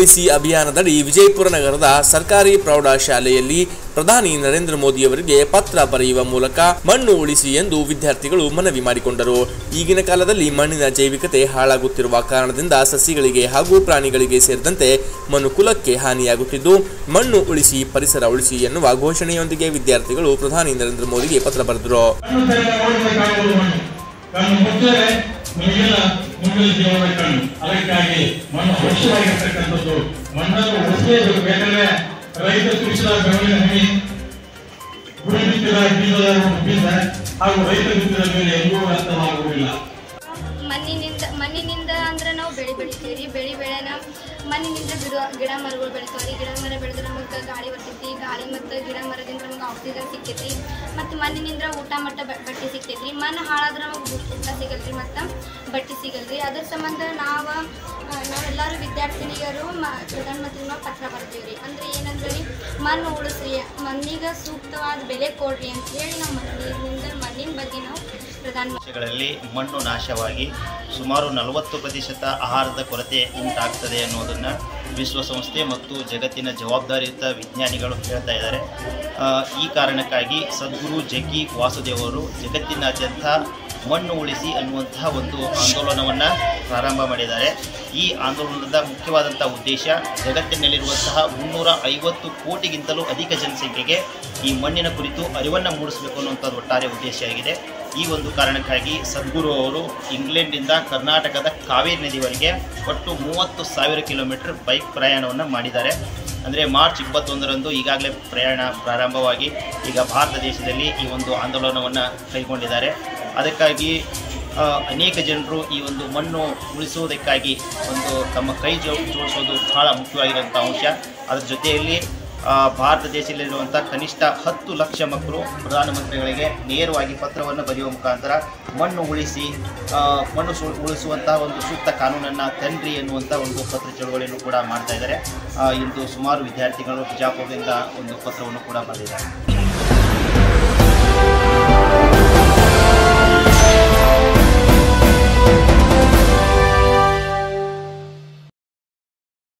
ಉಳಿಸಿ ಅಭಿಯಾನದಡಿ ವಿಜಯಪುರ ನಗರದ ಸರ್ಕಾರಿ ಪ್ರೌಢಶಾಲೆಯಲ್ಲಿ ಪ್ರಧಾನಿ ನರೇಂದ್ರ ಮೋದಿಯವರಿಗೆ ಪತ್ರ ಬರೆಯುವ ಮೂಲಕ ಮಣ್ಣು ಉಳಿಸಿ ಎಂದು ವಿದ್ಯಾರ್ಥಿಗಳು ಮನವಿ ಮಾಡಿಕೊಂಡರು ಈಗಿನ ಕಾಲದಲ್ಲಿ ಮಣ್ಣಿನ ಜೈವಿಕತೆ ಹಾಳಾಗುತ್ತಿರುವ ಕಾರಣದಿಂದ ಸಸಿಗಳಿಗೆ ಹಾಗೂ ಪ್ರಾಣಿಗಳಿಗೆ ಸೇರಿದಂತೆ ಮನುಕುಲಕ್ಕೆ ಹಾನಿಯಾಗುತ್ತಿದ್ದು ಮಣ್ಣು ಉಳಿಸಿ ಪರಿಸರ ಉಳಿಸಿ ಎನ್ನುವ ಘೋಷಣೆಯೊಂದಿಗೆ ವಿದ್ಯಾರ್ಥಿಗಳು ಪ್ರಧಾನಿ ನರೇಂದ್ರ ಮೋದಿಗೆ ಪತ್ರ ಬರೆದರು ಕಣ್ಣು ತೆರೆದ ನೋಡಬೇಕಾಗುವುದು ಮಣ್ಣು ಕಣ್ಣು ಮುಚ್ಚಿದರೆ ನಮಗೆಲ್ಲ ಮುಂದಿನ ಜೀವನ ಕಣ್ಣು ಅದಕ್ಕಾಗಿ ಮಣ್ಣು ಅವಶ್ಯವಾಗಿರ್ತಕ್ಕಂಥದ್ದು ಮಣ್ಣನ್ನು ಉಳಿಸಲೇಬೇಕು ಬೇಕಂದ್ರೆ ರೈತ ಕೃಷಿದ ಬೆವರಿನ ಹನಿ ಗುಡಿ ಬಿತ್ತಿದ ಬೀಜದ ಬೀಜ ಹಾಗೂ ರೈತ ಬಿತ್ತಿದ ಮೇಲೆ ಎಂದೂ ವ್ಯರ್ಥವಾಗುವುದಿಲ್ಲ ಮಣ್ಣಿನಿಂದ ಮಣ್ಣಿನಿಂದ ಅಂದ್ರೆ ನಾವು ಬೆಳೆ ಬೆಳಿತೀವಿ ರೀ ಬೆಳೆ ಬೆಳೆನ ಮಣ್ಣಿನಿಂದ ಗಿಡ ಗಿಡ ಮರಗಳು ಬೆಳಿತಾವೆ ರೀ ಗಿಡ ಮರ ಬೆಳೆದ್ರೆ ನಮಗೆ ಗಾಳಿ ಬರ್ತೈತಿ ಗಾಳಿ ಮತ್ತು ಗಿಡ ಮರದಿಂದ ನಮಗೆ ಆಕ್ಸಿಜನ್ ಸಿಕ್ಕೈತಿ ಮತ್ತು ಮಣ್ಣಿನಿಂದ ಊಟ ಮಟ್ಟ ಬ- ಬಟ್ಟೆ ಸಿಕ್ಕೈತಿ ಮಣ್ಣು ಹಾಳಾದ್ರೆ ನಮಗೆ ಊಟ ಸಿಗಲ್ರಿ ಮತ್ತು ಬಟ್ಟೆ ಸಿಗಲ್ರಿ ಅದ್ರ ಸಂಬಂಧ ನಾವು ನಾವೆಲ್ಲರೂ ವಿದ್ಯಾರ್ಥಿನಿಯರು ಮ ಪ್ರಧಾನಮಂತ್ರಿನ ಪತ್ರ ಬರ್ತೀವಿ ರೀ ಅಂದರೆ ಏನಂದ್ರೆ ರೀ ಮಣ್ಣು ಉಳಿಸ್ರಿ ಮಣ್ಣಿಗೆ ಸೂಕ್ತವಾದ ಬೆಲೆ ಕೊಡ್ರಿ ಅಂತ ಹೇಳಿ ನಾವು ಮಣ್ಣಿನಿಂದ ಮಣ್ಣಿನ ಬಗ್ಗೆ ನಾವು ಪ್ರಧಾನ ದೇಶಗಳಲ್ಲಿ ಮಣ್ಣು ನಾಶವಾಗಿ ಸುಮಾರು ನಲವತ್ತು ಪ್ರತಿಶತ ಆಹಾರದ ಕೊರತೆ ಉಂಟಾಗ್ತದೆ ಅನ್ನೋದನ್ನು ವಿಶ್ವಸಂಸ್ಥೆ ಮತ್ತು ಜಗತ್ತಿನ ಜವಾಬ್ದಾರಿಯುತ ವಿಜ್ಞಾನಿಗಳು ಹೇಳ್ತಾ ಇದ್ದಾರೆ ಆ, ಈ ಕಾರಣಕ್ಕಾಗಿ ಸದ್ಗುರು ಜಗ್ಗಿ ವಾಸುದೇವರು ಜಗತ್ತಿನಾದ್ಯಂತ ಮಣ್ಣು ಉಳಿಸಿ ಅನ್ನುವಂತಹ ಒಂದು ಆಂದೋಲನವನ್ನು ಪ್ರಾರಂಭ ಮಾಡಿದ್ದಾರೆ ಈ ಆಂದೋಲನದ ಮುಖ್ಯವಾದಂಥ ಉದ್ದೇಶ ಜಗತ್ತಿನಲ್ಲಿರುವಂತಹ ಮುನ್ನೂರ ಐವತ್ತು ಕೋಟಿಗಿಂತಲೂ ಅಧಿಕ ಜನಸಂಖ್ಯೆಗೆ ಈ ಮಣ್ಣಿನ ಕುರಿತು ಅರಿವನ್ನು ಮೂಡಿಸಬೇಕು ಅನ್ನುವಂಥದ್ದು ಒಟ್ಟಾರೆ ಉದ್ದೇಶ ಆಗಿದೆ ಈ ಒಂದು ಕಾರಣಕ್ಕಾಗಿ ಸದ್ಗುರು ಅವರು ಇಂಗ್ಲೆಂಡಿಂದ ಕರ್ನಾಟಕದ ಕಾವೇರಿ ನದಿವರೆಗೆ ಒಟ್ಟು ಮೂವತ್ತು ಸಾವಿರ ಕಿಲೋಮೀಟರ್ ಬೈಕ್ ಪ್ರಯಾಣವನ್ನು ಮಾಡಿದ್ದಾರೆ ಅಂದರೆ ಮಾರ್ಚ್ ಇಪ್ಪತ್ತೊಂದರಂದು ಈಗಾಗಲೇ ಪ್ರಯಾಣ ಪ್ರಾರಂಭವಾಗಿ ಈಗ ಭಾರತ ದೇಶದಲ್ಲಿ ಈ ಒಂದು ಆಂದೋಲನವನ್ನು ಕೈಗೊಂಡಿದ್ದಾರೆ ಅದಕ್ಕಾಗಿ ಆ, ಅನೇಕ ಜನರು ಈ ಒಂದು ಮಣ್ಣು ಉಳಿಸುವುದಕ್ಕಾಗಿ ಒಂದು ತಮ್ಮ ಕೈ ಜೋ ಜೋಡಿಸೋದು ಬಹಳ ಮುಖ್ಯವಾಗಿರುವಂಥ ಅಂಶ ಅದರ ಜೊತೆಯಲ್ಲಿ ಆ, ಭಾರತ ದೇಶದಲ್ಲಿರುವಂಥ ಕನಿಷ್ಠ ಹತ್ತು ಲಕ್ಷ ಮಕ್ಕಳು ಪ್ರಧಾನಮಂತ್ರಿಗಳಿಗೆ ನೇರವಾಗಿ ಪತ್ರವನ್ನು ಬರೆಯುವ ಮುಖಾಂತರ ಮಣ್ಣು ಉಳಿಸಿ ಆ, ಮಣ್ಣು ಸು ಉಳಿಸುವಂತಹ ಒಂದು ಸೂಕ್ತ ಕಾನೂನನ್ನು ತನ್ರಿ ಎನ್ನುವಂಥ ಒಂದು ಪತ್ರ ಚಳವಳಿಯನ್ನು ಕೂಡ ಮಾಡ್ತಾ ಇದ್ದಾರೆ ಆ, ಇಂದು ಸುಮಾರು ವಿದ್ಯಾರ್ಥಿಗಳು ಬಿಜಾಪುರದಿಂದ ಒಂದು ಪತ್ರವನ್ನು ಕೂಡ ಬರೆದಿದ್ದಾರೆ